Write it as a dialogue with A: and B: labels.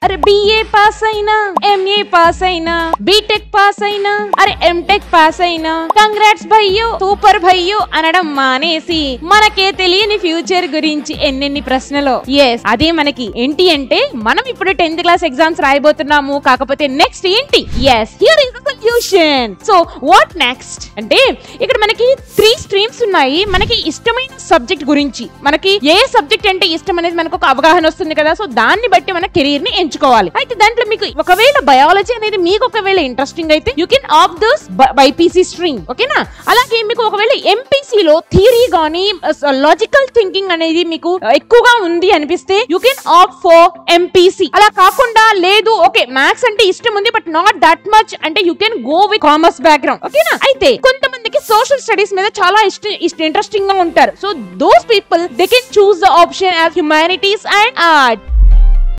A: అరే BA pass అయినా MA pass అయినా బీటెక్ పాస్ అయినా అరే ఎంటెక్ పాస్ అయినా కంగ్రాట్స్ భయ్యో సూపర్ భయ్యో అనడం మానేసి మనకే తెలియని ఫ్యూచర్ గురించి ఎన్నెన్ని ప్రశ్నలు ఎస్ అదే మనకి ఏంటి అంటే మనం ఇప్పుడు టెన్త్ క్లాస్ ఎగ్జామ్స్ రాయబోతున్నాము కాకపోతే నెక్స్ట్ ఏంటి yes here is the solution so what next అంటే ఇక్కడ మనకి త్రీ స్ట్రీమ్స్ ఉన్నాయి మనకి ఇష్టమైన సబ్జెక్ట్ గురించి మనకి ఏ సబ్జెక్ట్ అంటే ఇష్టం అనేది మనకు ఒక అవగాహన వస్తుంది కదా సో దాన్ని బట్టి మన కెరీర్ ని ఎంచుకోవాలి అయితే దాంట్లో మీకు ఒకవేళ బయాలజీ అనేది మీకు ఒకవేళ ఇంట్రెస్టింగ్ అయితే you can opt those BiPC stream ఓకేనా అలాగే మీకు ఒకవేళ ఎంపీసీ లో థియరీ గానీ లాజికల్ థింకింగ్ అనేది మీకు ఎక్కువగా ఉంది అనిపిస్తే you can opt for MPC అలా కాకుండా లేదు ఓకే మ్యాథ్స్ అంటే ఇష్టం ఉంది బట్ నాట్ దట్ మచ్ అంటే you can go with commerce background ఓకేనా అయితే కొంతమందికి సోషల్ స్టడీస్ మీద చాలా ఇష్టం ఇంట్రెస్టింగ్ గా ఉంటారు so those people they can choose the option as humanities and art